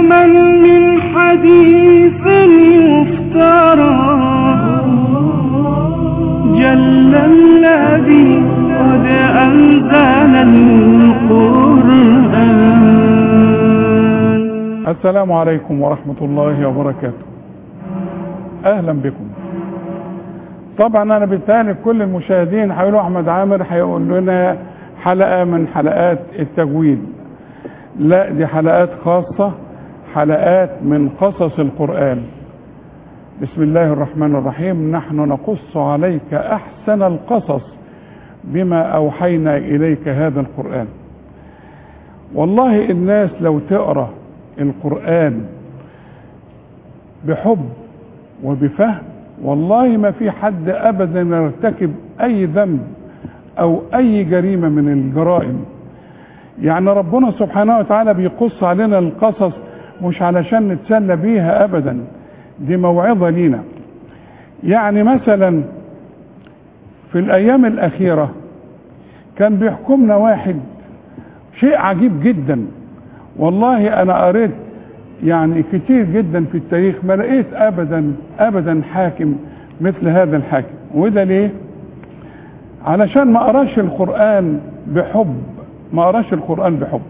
من من حديث يفترى جل الذي قد أنزل القرآن السلام عليكم ورحمة الله وبركاته أهلا بكم طبعا أنا بالتالي كل المشاهدين هيقولوا أحمد عامر هيقول لنا حلقة من حلقات التجويد لا دي حلقات خاصة حلقات من قصص القرآن بسم الله الرحمن الرحيم نحن نقص عليك أحسن القصص بما أوحينا إليك هذا القرآن والله الناس لو تقرأ القرآن بحب وبفهم والله ما في حد أبدا يرتكب أي ذنب أو أي جريمة من الجرائم يعني ربنا سبحانه وتعالى بيقص علينا القصص مش علشان نتسلى بيها أبدا دي موعظة لينا يعني مثلا في الأيام الأخيرة كان بيحكمنا واحد شيء عجيب جدا والله أنا قريت يعني كتير جدا في التاريخ ما لقيت أبدا أبدا حاكم مثل هذا الحاكم وده ليه؟ علشان ما قراش القرآن بحب ما قراش القرآن بحب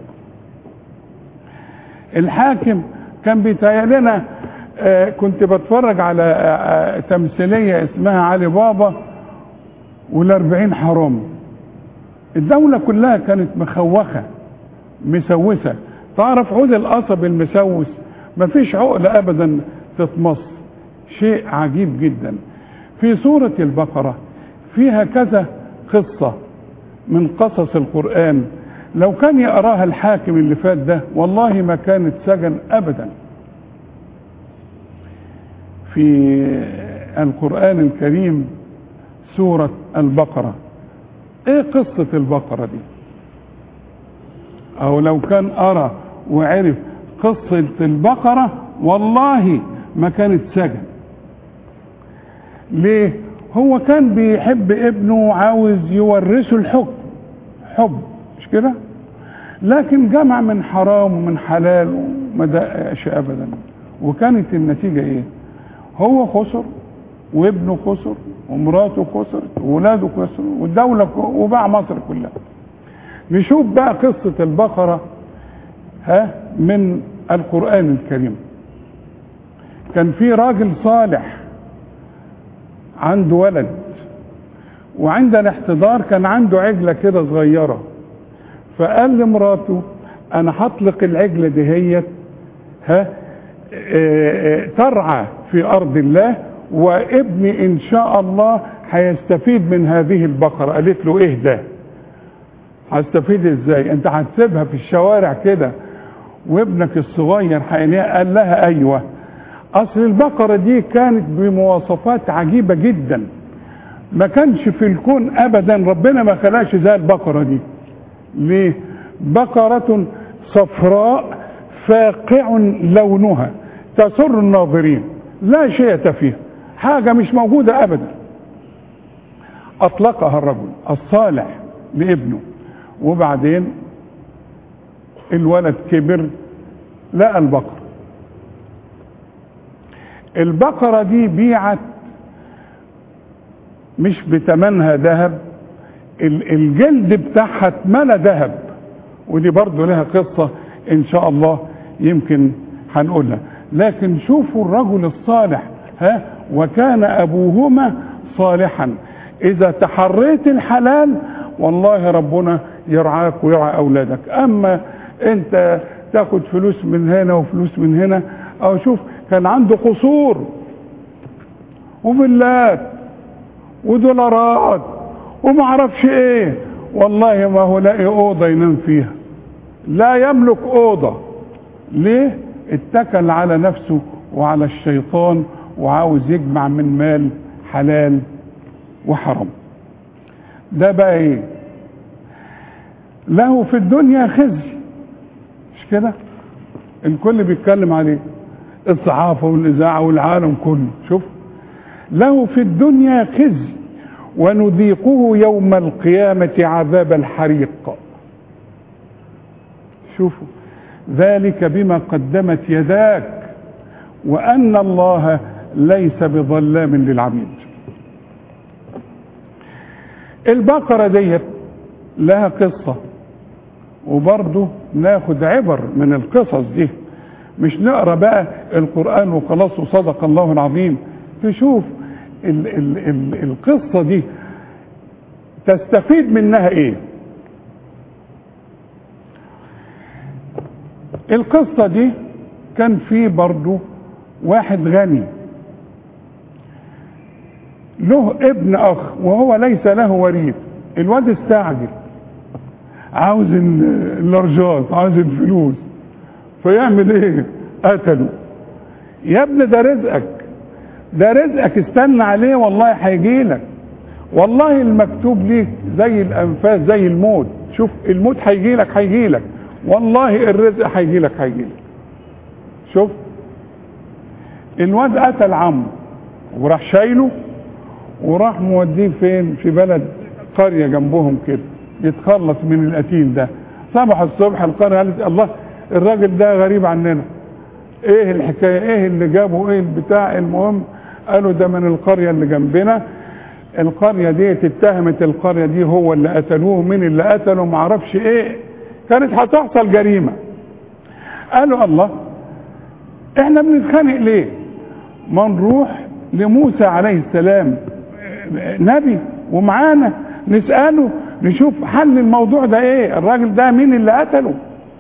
الحاكم كان بيتهيأ لنا آه كنت بتفرج على آه تمثيلية اسمها علي بابا والأربعين حرام الدولة كلها كانت مخوخة مسوسة تعرف عود القصب المسوس مفيش عقل أبدا تتمص شيء عجيب جدا في سورة البقرة فيها كذا قصة من قصص القرآن لو كان يقراها الحاكم اللي فات ده والله ما كانت سجن أبدا في القرآن الكريم سورة البقرة ايه قصة البقرة دي او لو كان ارى وعرف قصة البقرة والله ما كانت سجن ليه هو كان بيحب ابنه وعاوز يورثه الحكم حب مش كده لكن جمع من حرام ومن حلال وما دقش ابدا وكانت النتيجة ايه هو خسر وابنه خسر ومراته خسرت وولاده خسروا والدولة وباع مصر كلها نشوف بقى قصة البقرة ها من القرآن الكريم كان في راجل صالح عنده ولد وعند الاحتضار كان عنده عجلة كده صغيرة فقال لمراته انا هطلق العجلة دهيت ها اه اه ترعى في ارض الله وابني ان شاء الله هيستفيد من هذه البقرة قالت له ايه ده هستفيد ازاي انت هتسيبها في الشوارع كده وابنك الصغير هيلاقيها قال لها ايوه اصل البقرة دي كانت بمواصفات عجيبة جدا ما كانش في الكون ابدا ربنا ما خلاش زي البقرة دي ليه بقرة صفراء فاقع لونها تسر الناظرين لا شيء فيها حاجة مش موجودة ابدا اطلقها الرجل الصالح لابنه وبعدين الولد كبر لقى البقرة البقرة دي بيعت مش بتمنها ذهب الجلد بتاعها اتملى ذهب ودي برضو لها قصة ان شاء الله يمكن هنقولها لكن شوفوا الرجل الصالح ها وكان ابوهما صالحا اذا تحريت الحلال والله ربنا يرعاك ويرعى اولادك اما انت تاخد فلوس من هنا وفلوس من هنا او شوف كان عنده قصور وفيلات ودولارات وما اعرفش ايه والله ما هو لاقي اوضه ينام فيها لا يملك اوضه ليه اتكل على نفسه وعلى الشيطان وعاوز يجمع من مال حلال وحرام ده بقى ايه له في الدنيا خزي مش كده الكل بيتكلم عليه الصحافه والاذاعه والعالم كله شوف له في الدنيا خزي ونذيقه يوم القيامه عذاب الحريق شوفوا ذلك بما قدمت يداك وأن الله ليس بظلام للعبيد البقرة ديت لها قصة وبرضه ناخد عبر من القصص دي مش نقرا بقى القرآن وخلاص وصدق الله العظيم تشوف ال ال ال القصة دي تستفيد منها ايه القصة دي كان في برضه واحد غني له ابن اخ وهو ليس له وريث الواد استعجل عاوز ال- اللارجات عاوز الفلوس فيعمل ايه قتله يا ابني ده رزقك ده رزقك استنى عليه والله هيجيلك والله المكتوب ليك زي الانفاس زي الموت شوف الموت هيجيلك هيجيلك والله الرزق هيجيلك هيجيلك شوف الواد قتل عمه وراح شايله وراح موديه فين في بلد قريه جنبهم كده يتخلص من القتيل ده صبح الصبح القريه قالت الله الراجل ده غريب عننا ايه الحكايه ايه اللي جابه ايه البتاع المهم قالوا ده من القريه اللي جنبنا القريه دي اتهمت القريه دي هو اللي قتلوه مين اللي قتله معرفش ايه كانت هتحصل جريمه قالوا الله احنا بنتخانق ليه ما نروح لموسى عليه السلام نبي ومعانا نسأله نشوف حل الموضوع ده ايه الراجل ده مين اللي قتله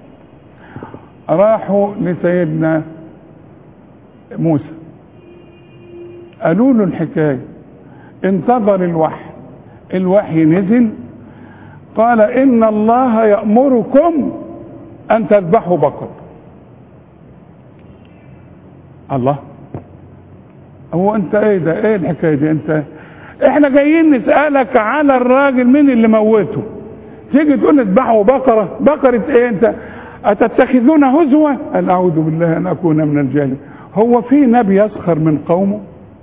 راحوا لسيدنا موسى قالوا له الحكاية انتظر الوحي الوحي نزل قال ان الله يأمركم ان تذبحوا بقر الله هو انت ايه ده ايه الحكايه دي انت احنا جايين نسالك على الراجل مين اللي موته تيجي تقول اذبحوا بقره بقره ايه انت اتتخذون هزوا قال اعوذ بالله ان اكون من الجاهلين هو في نبي يسخر من قومه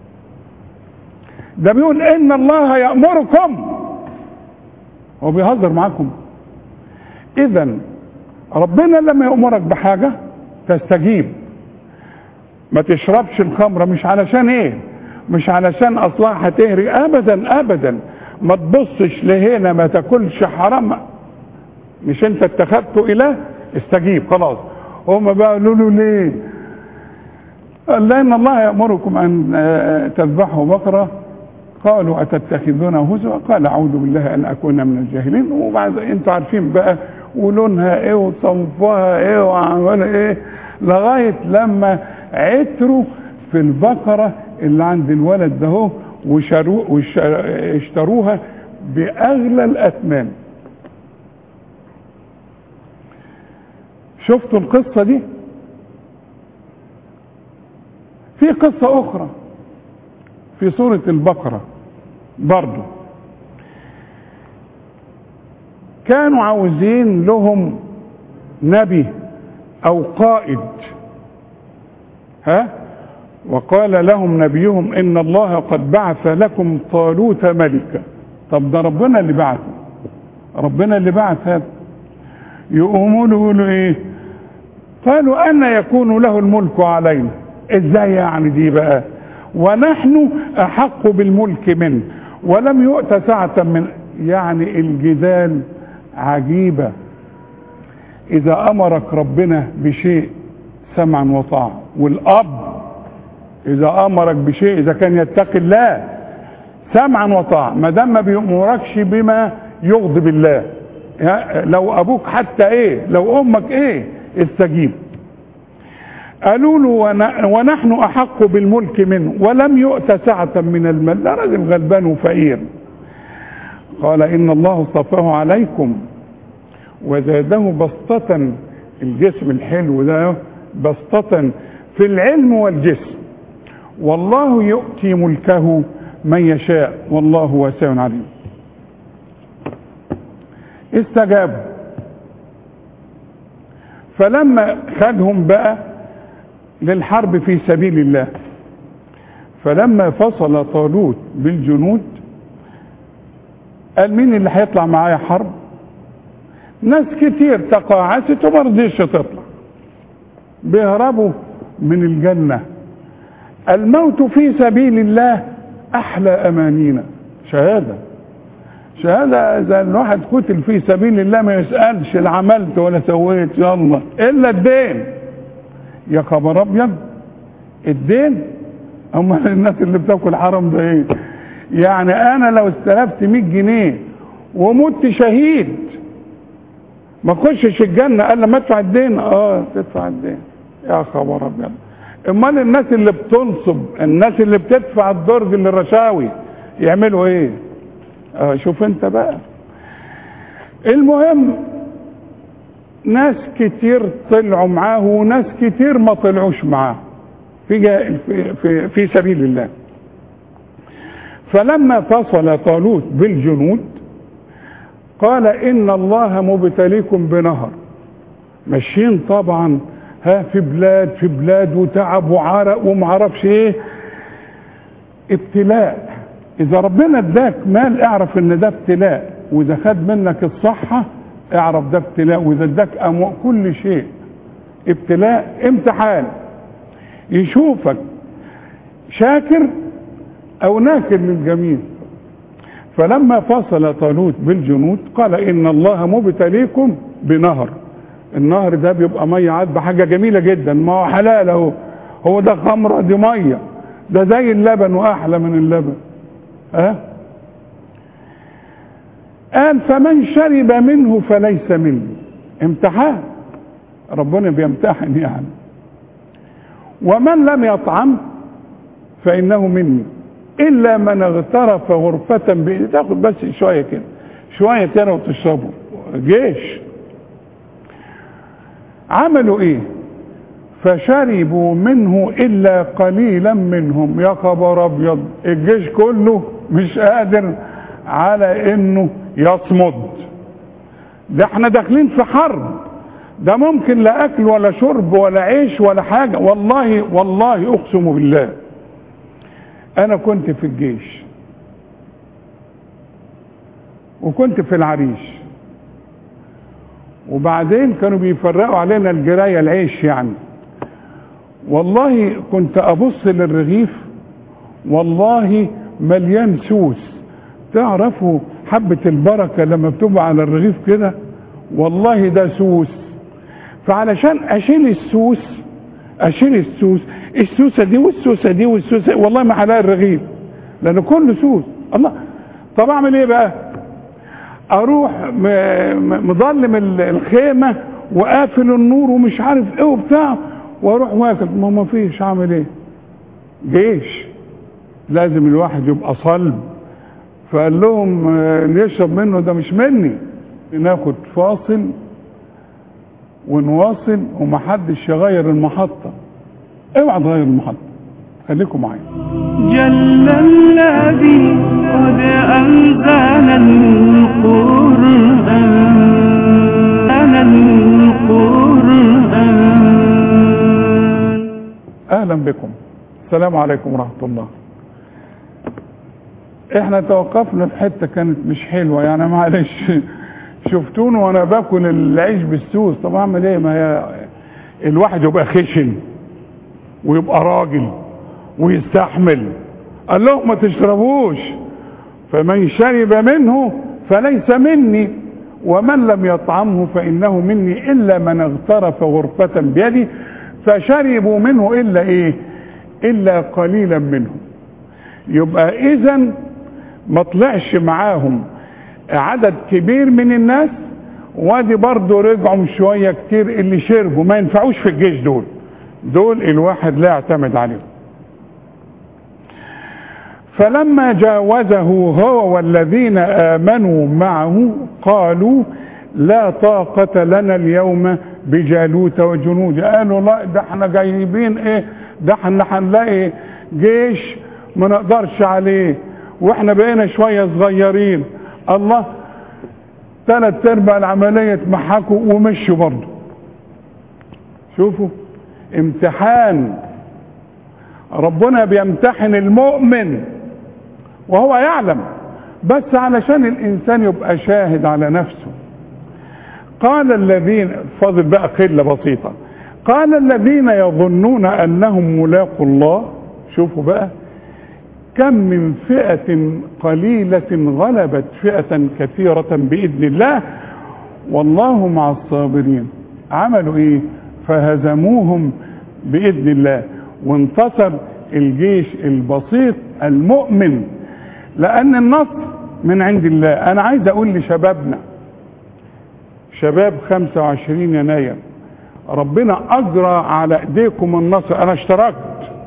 ده بيقول ان الله يامركم هو بيهزر معاكم اذا ربنا لما يامرك بحاجه تستجيب ما تشربش الخمرة مش علشان ايه مش علشان اصلها هتهري ابدا ابدا ما تبصش لهنا ما تاكلش حرام مش انت اتخذته اله استجيب خلاص هم بقى قالوا له ليه قال لان الله يامركم ان آه، تذبحوا بقره قالوا اتتخذونه هزوا قال اعوذ بالله ان اكون من الجاهلين وبعد انتوا عارفين بقى ولونها ايه وصنفها ايه وعملها ايه لغايه لما عتروا في البقره اللي عند الولد ده هو وشرو وش- اشتروها باغلى الاثمان شفتوا القصه دي في قصه اخرى في سوره البقره برضه كانوا عاوزين لهم نبي او قائد ها وقال لهم نبيهم ان الله قد بعث لكم طالوت ملكا طب ده ربنا اللي بعثه ربنا اللي بعث هذا يقوموا له يقولوا ايه قالوا ان يكون له الملك علينا ازاي يعني دي بقى ونحن احق بالملك منه ولم يؤت سعة من يعني الجدال عجيبة اذا امرك ربنا بشيء سمعا وطاعة والاب اذا امرك بشيء اذا كان يتقي الله سمعا وطاعة ما دام ما بيأمركش بما يغضب الله ها، لو ابوك حتى ايه لو امك ايه استجيب قالوا له ون- ونحن احق بالملك منه ولم يؤت سعة من المال ده راجل غلبان وفقير قال ان الله اصطفاه عليكم وزاده بسطة الجسم الحلو ده بسطة في العلم والجسم والله يؤتي ملكه من يشاء والله واسع عليم استجابوا فلما خدهم بقى للحرب في سبيل الله فلما فصل طالوت بالجنود قال مين اللي هيطلع معايا حرب ناس كتير تقاعست وما رضيش تطلع بيهربوا من الجنة الموت في سبيل الله أحلى أمانينا شهادة شهادة إذا الواحد قتل في سبيل الله ما يسألش لا عملت ولا سويت يلا إلا الدين يا خبر أبيض الدين أمال الناس اللي بتاكل حرام ده إيه يعني أنا لو استلفت 100 جنيه ومت شهيد ما اخشش الجنة قال لما ادفع الدين اه تدفع الدين يا خبر ابيض امال الناس اللي بتنصب الناس اللي بتدفع الدرج للرشاوي يعملوا ايه اه شوف انت بقى المهم ناس كتير طلعوا معاه وناس كتير ما طلعوش معاه في, جا- في, في, في سبيل الله فلما فصل طالوت بالجنود قال ان الله مبتليكم بنهر ماشيين طبعا ها في بلاد في بلاد وتعب وعرق ومعرفش ايه ابتلاء اذا ربنا اداك مال اعرف ان ده ابتلاء واذا خد منك الصحة اعرف ده ابتلاء واذا اداك أمو... كل شيء ابتلاء امتحان يشوفك شاكر او ناكر للجميل فلما فصل طالوت بالجنود قال ان الله مبتليكم بنهر النهر ده بيبقى ميه عذبه حاجه جميله جدا ما هو حلال اهو هو ده خمره دي ميه ده زي اللبن واحلى من اللبن ها أه؟ قال فمن شرب منه فليس مني امتحان ربنا بيمتحن يعني ومن لم يطعم فانه مني الا من اغترف غرفة بإيده تاخد بس شوية كده شوية كده وتشربه جيش عملوا ايه فشربوا منه الا قليلا منهم يا خبر ابيض الجيش كله مش قادر على انه يصمد ده احنا داخلين في حرب ده ممكن لا اكل ولا شرب ولا عيش ولا حاجة والله والله اقسم بالله انا كنت في الجيش وكنت في العريش وبعدين كانوا بيفرقوا علينا الجراية العيش يعني والله كنت ابص للرغيف والله مليان سوس تعرفوا حبة البركة لما بتبقى على الرغيف كده والله ده سوس فعلشان اشيل السوس اشيل السوس السوسه دي والسوسه دي والسوسه والله ما هلاقي الرغيف لان كله سوس الله طب اعمل ايه بقى اروح مظلم الخيمه وقافل النور ومش عارف ايه وبتاع واروح واكل ما ما فيش اعمل ايه جيش لازم الواحد يبقى صلب فقال لهم نشرب منه ده مش مني ناخد فاصل ونواصل ومحدش يغير المحطة اوعى تغير المحطة خليكم معايا جل الذي قد أنزل القرآن القرآن اهلا بكم السلام عليكم ورحمة الله احنا توقفنا في حتة كانت مش حلوة يعني معلش شفتوني وانا باكل العيش بالسوس طب اعمل ايه ما هي الواحد يبقى خشن ويبقى راجل ويستحمل قال لهم ما تشربوش فمن شرب منه فليس مني ومن لم يطعمه فانه مني الا من اغترف غرفة بيدي فشربوا منه الا ايه الا قليلا منهم يبقى اذا ما طلعش معاهم عدد كبير من الناس وادي برضه رجعوا شوية كتير اللي شربوا ما ينفعوش في الجيش دول دول الواحد لا يعتمد عليهم فلما جاوزه هو والذين آمنوا معه قالوا لا طاقة لنا اليوم بجالوت وجنوده قالوا لا ده احنا جايبين ايه ده احنا هنلاقي جيش ما نقدرش عليه واحنا بقينا شوية صغيرين الله ثلاث ارباع العملية اتمحكوا ومشوا برضه شوفوا امتحان ربنا بيمتحن المؤمن وهو يعلم بس علشان الانسان يبقى شاهد على نفسه قال الذين فاضل بقى قله بسيطه قال الذين يظنون انهم ملاقوا الله شوفوا بقى كم من فئة قليلة غلبت فئة كثيرة بإذن الله والله مع الصابرين عملوا ايه فهزموهم بإذن الله وانتصر الجيش البسيط المؤمن لأن النصر من عند الله أنا عايز أقول لشبابنا شباب 25 يناير ربنا أجرى على إيديكم النصر أنا اشتركت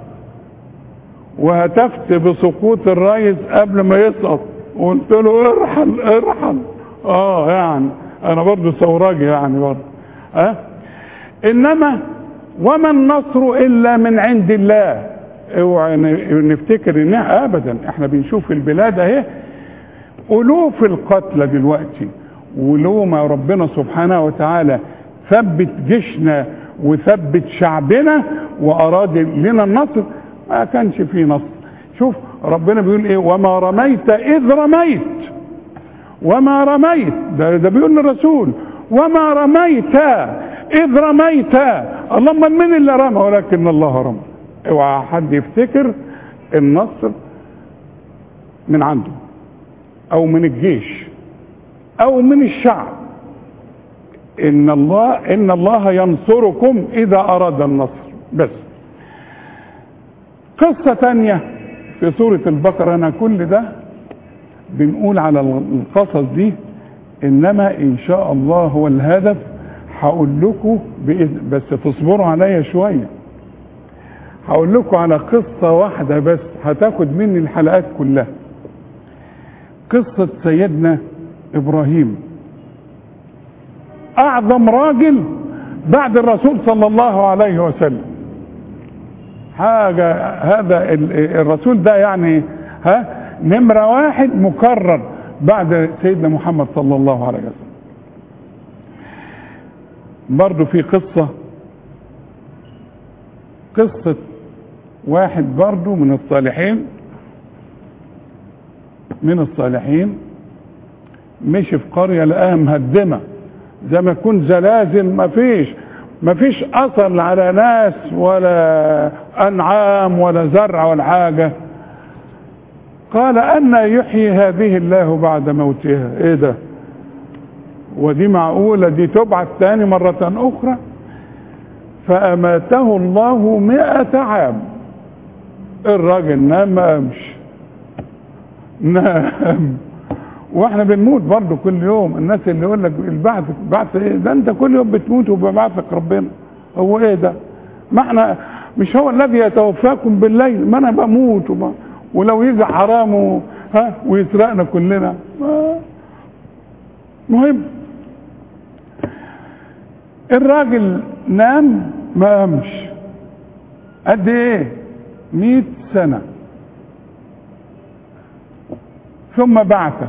وهتفت بسقوط الرئيس قبل ما يسقط وقلت له ارحل ارحل اه يعني انا برضو ثوراجي يعني برضو اه انما وما النصر الا من عند الله اوعى نفتكر ان ابدا احنا بنشوف البلاد اهي الوف القتلى دلوقتي ولو ما ربنا سبحانه وتعالى ثبت جيشنا وثبت شعبنا واراد لنا النصر ما كانش فيه نصر شوف ربنا بيقول ايه وما رميت اذ رميت وما رميت ده, ده بيقول للرسول وما رميت اذ رميت اللهم من اللي رمى ولكن الله رمى اوعى حد يفتكر النصر من عنده او من الجيش او من الشعب ان الله ان الله ينصركم اذا اراد النصر بس قصة تانية في سورة البقرة انا كل ده بنقول على القصص دي انما ان شاء الله هو الهدف هقول لكم بإذن بس تصبروا عليا شويه هقول لكم على قصة واحدة بس هتاخد مني الحلقات كلها قصة سيدنا إبراهيم أعظم راجل بعد الرسول صلى الله عليه وسلم حاجة هذا الرسول ده يعني ها نمرة واحد مكرر بعد سيدنا محمد صلى الله عليه وسلم برضو في قصة قصة واحد برضو من الصالحين من الصالحين مشي في قرية لقاها مهدمة زي ما يكون زلازل ما فيش ما فيش اثر على ناس ولا انعام ولا زرع ولا حاجة قال ان يحيي هذه الله بعد موتها ايه ده ودي معقولة دي تبعث تاني مرة اخرى فاماته الله مئة عام الراجل نام ما قامش نام واحنا بنموت برضه كل يوم الناس اللي يقول لك البعث بعث ايه ده انت كل يوم بتموت وبيبعثك ربنا هو ايه ده ما احنا مش هو الذي يتوفاكم بالليل ما انا بموت وما ولو يجي حرام و... ها ويسرقنا كلنا ما مهم الراجل نام ما قامش قد ايه مئة سنة ثم بعثه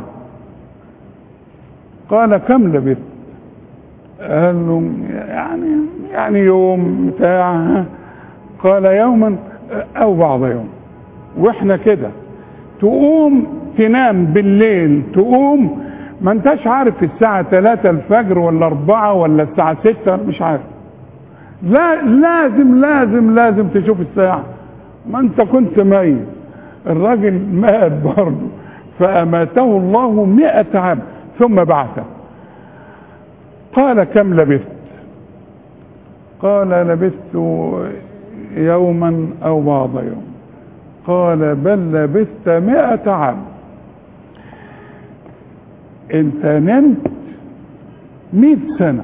قال كم لبثت قال له يعني يعني يوم بتاع قال يوما او بعض يوم واحنا كده تقوم تنام بالليل تقوم ما انتش عارف الساعة 3 الفجر ولا 4 ولا الساعة 6 مش عارف لا لازم لازم لازم تشوف الساعة ما انت كنت ميت الراجل مات برضه فأماته الله مئة عام ثم بعثه قال كم لبثت قال لبثت يوما أو بعض يوم قال بل لبثت مئة عام انت نمت مئة سنة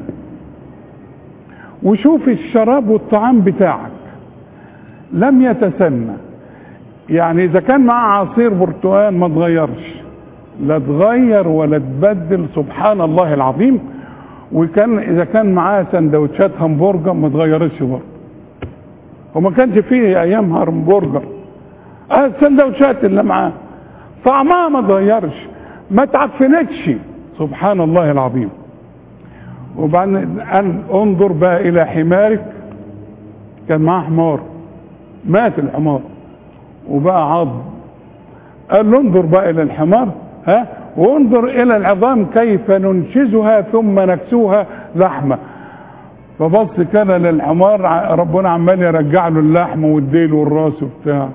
وشوف الشراب والطعام بتاعك لم يتسنى يعني اذا كان معاه عصير برتقال ما تغيرش لا تغير ولا تبدل سبحان الله العظيم وكان اذا كان معاه سندوتشات همبرجر ما تغيرش برضه وما كانش فيه ايامها همبرجر اه السندوتشات اللي معاه طعمها ما تغيرش ما تعفنتش سبحان الله العظيم وبعدين ان انظر بقى الى حمارك كان معاه حمار مات الحمار وبقى عظم قال له انظر بقى الى الحمار ها وانظر الى العظام كيف ننشزها ثم نكسوها لحمة فبص كده للحمار ع- ربنا عمال يرجع له اللحم والديل والراس وبتاع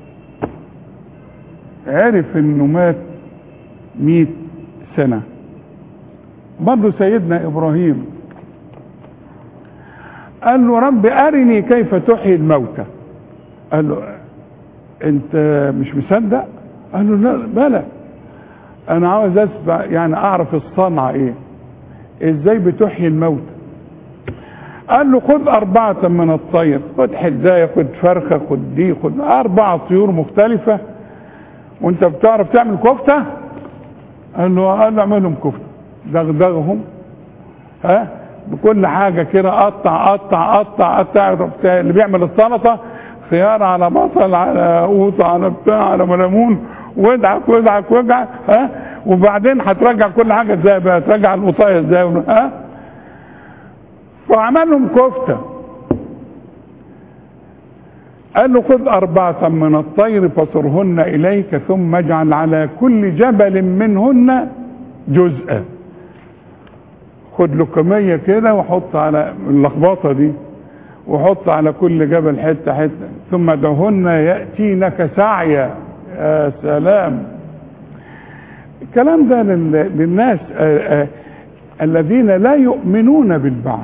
عرف انه مات مئة سنة برضه سيدنا ابراهيم قال له رب ارني كيف تحيي الموتى قال له انت مش مصدق قال له لا بلى انا عاوز اسمع يعني اعرف الصنعة ايه ازاي بتحيي الموتى قال له خد أربعة من الطير خد حداية خد فرخة خد دي خد أربع طيور مختلفة وأنت بتعرف تعمل كفتة قال له قال له اعملهم كفتة دغدغهم ها بكل حاجة كده قطع قطع قطع قطع بتاع اللي بيعمل السلطة خيار على بصل على قوطة على بتاع على ليمون وادعك وادعك وادعك ها وبعدين هترجع كل حاجة ازاي بقى ترجع القطاية ازاي ها فعمل لهم كفته قال له خذ أربعة من الطير فصرهن إليك ثم اجعل على كل جبل منهن جزءا خد له كمية كده وحط على اللخبطة دي وحط على كل جبل حتة حتة ثم دهن يأتينك سعيا يا سلام الكلام ده لل- للناس آه، آه، الذين لا يؤمنون بالبعث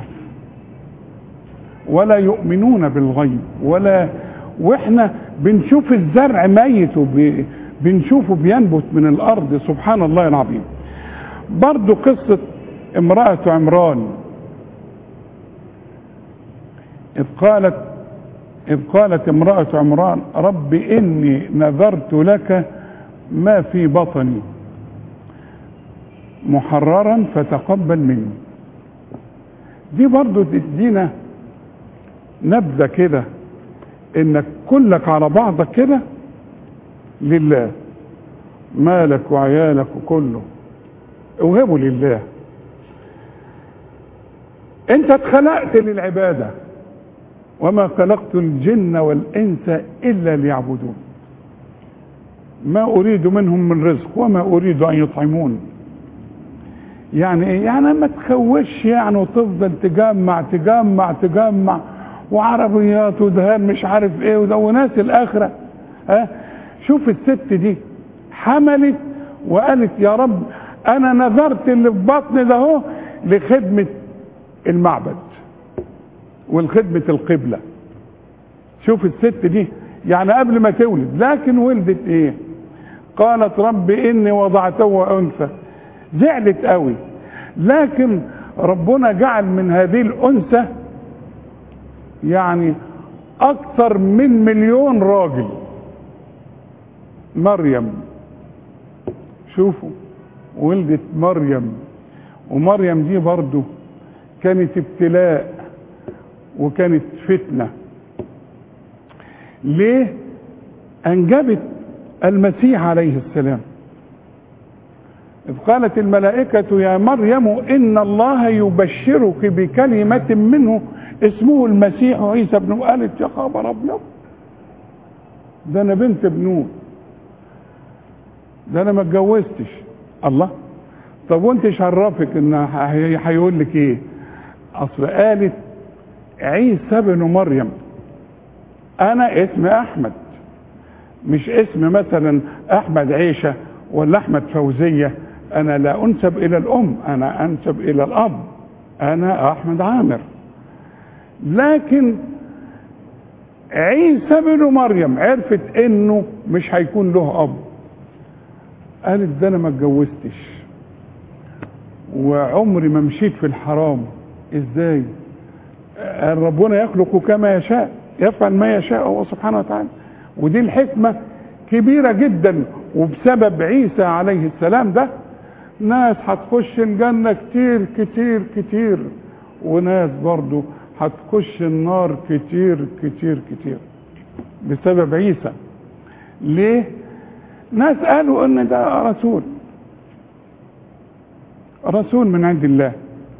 ولا يؤمنون بالغيب ولا واحنا بنشوف الزرع ميت وب- بنشوفه بينبت من الارض سبحان الله العظيم برضو قصة امرأة عمران إذ قالت إذ قالت امرأة عمران رب إني نذرت لك ما في بطني محررا فتقبل مني دي برضو تدينا نبذة كده انك كلك على بعضك كده لله مالك وعيالك وكله اوهبه لله انت اتخلقت للعبادة وما خلقت الجن والانس الا ليعبدون ما اريد منهم من رزق وما اريد ان يطعمون يعني ايه يعني ما تخوش يعني وتفضل تجمع تجمع تجمع وعربيات ودهان مش عارف ايه وده وناس الاخره ها شوف الست دي حملت وقالت يا رب انا نذرت اللي في بطني ده اهو لخدمه المعبد والخدمه القبله شوف الست دي يعني قبل ما تولد لكن ولدت ايه قالت رب اني وضعته انثى زعلت قوي لكن ربنا جعل من هذه الانثى يعني اكثر من مليون راجل مريم شوفوا ولدت مريم ومريم دي برضو كانت ابتلاء وكانت فتنة ليه انجبت المسيح عليه السلام إذ قالت الملائكة يا مريم إن الله يبشرك بكلمة منه اسمه المسيح عيسى ابن قالت يا خبر أبيض ده أنا بنت بنوت ده أنا ما اتجوزتش الله طب وأنت شرفك إن هي- هيقول لك إيه؟ أصل قالت عيسى ابن مريم أنا اسمي أحمد مش اسم مثلا أحمد عيشة ولا أحمد فوزية أنا لا أنسب إلى الأم أنا أنسب إلى الأب أنا أحمد عامر لكن عيسى بن مريم عرفت انه مش هيكون له اب قالت ده انا ما اتجوزتش وعمري ما مشيت في الحرام ازاي قال ربنا يخلق كما يشاء يفعل ما يشاء هو سبحانه وتعالى ودي الحكمة كبيرة جدا وبسبب عيسى عليه السلام ده ناس هتخش الجنة كتير كتير كتير وناس برضو هتخش النار كتير كتير كتير بسبب عيسى ليه ناس قالوا ان ده رسول رسول من عند الله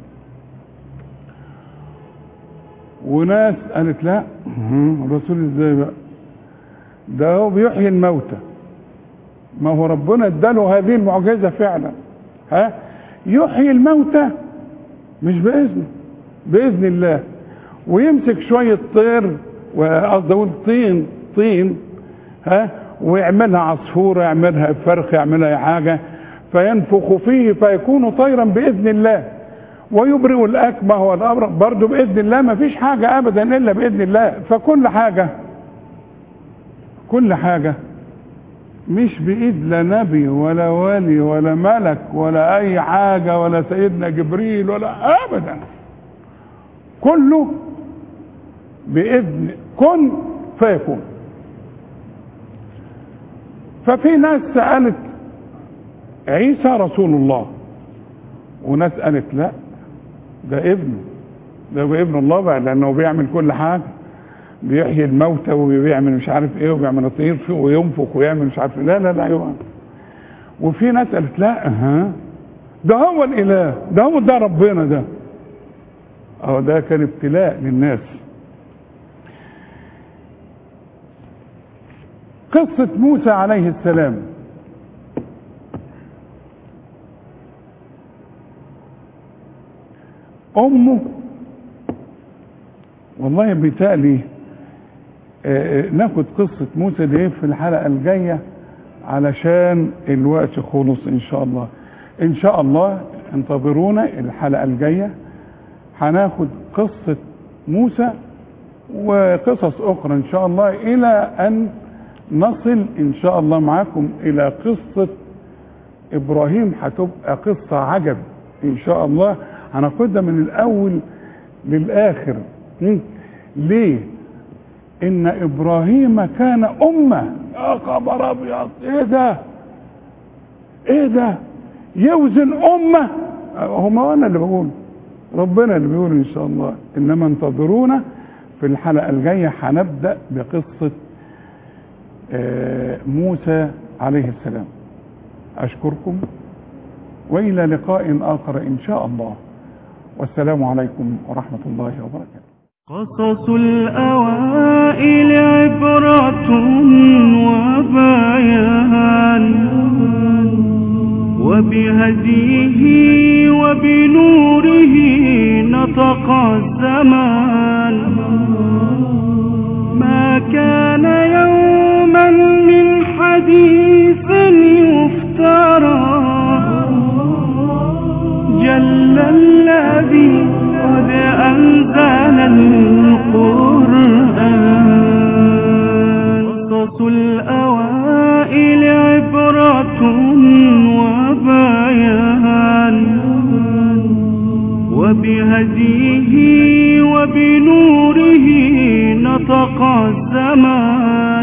وناس قالت لا مم، رسول ازاي بقى ده هو بيحيي الموتى ما هو ربنا اداله هذه المعجزة فعلا ها يحيي الموتى مش بإذنه باذن الله ويمسك شويه طير وقصدي اقول طين طين ها ويعملها عصفوره يعملها فرخ يعملها أي حاجه فينفخ فيه فيكون طيرا باذن الله ويبرئ الاكمه والابرص برضه باذن الله ما فيش حاجه ابدا الا باذن الله فكل حاجه كل حاجه مش بايد لا نبي ولا ولي ولا ملك ولا اي حاجه ولا سيدنا جبريل ولا ابدا كله باذن كن فيكون ففي ناس سالت عيسى رسول الله وناس قالت لا ده ابنه ده هو ابن الله بقى لانه بيعمل كل حاجه بيحيي الموتى وبيعمل مش عارف ايه وبيعمل يطير فيه وينفخ ويعمل مش عارف إيه. لا لا لا ايوه وفي ناس قالت لا ها ده هو الاله ده هو ده ربنا ده اهو ده كان ابتلاء للناس قصة موسى عليه السلام أمه والله بيتهيألي آه، آه، ناخد قصة موسى دي في الحلقة الجاية علشان الوقت خلص إن شاء الله إن شاء الله انتظرونا الحلقة الجاية هناخد قصة موسى وقصص أخرى إن شاء الله إلى أن نصل إن شاء الله معاكم إلى قصة إبراهيم هتبقى قصة عجب إن شاء الله هناخدها من الأول للآخر م? ليه؟ إن إبراهيم كان أمة يا خبر أبيض إيه ده؟ إيه ده؟ يوزن أمة هما أنا اللي بقول ربنا اللي بيقول إن شاء الله إنما انتظرونا في الحلقة الجاية هنبدأ بقصة آه، موسى عليه السلام أشكركم وإلى لقاء آخر إن شاء الله والسلام عليكم ورحمة الله وبركاته قصص الأوائل عبرة وبيان وبهديه وبنوره نطق الزمان ما كان يوما من حديث يفترى جل الذي قد أنزل القرآن قصص الأوائل عبرة وبيان وبهديه وبنوره نطق الزمان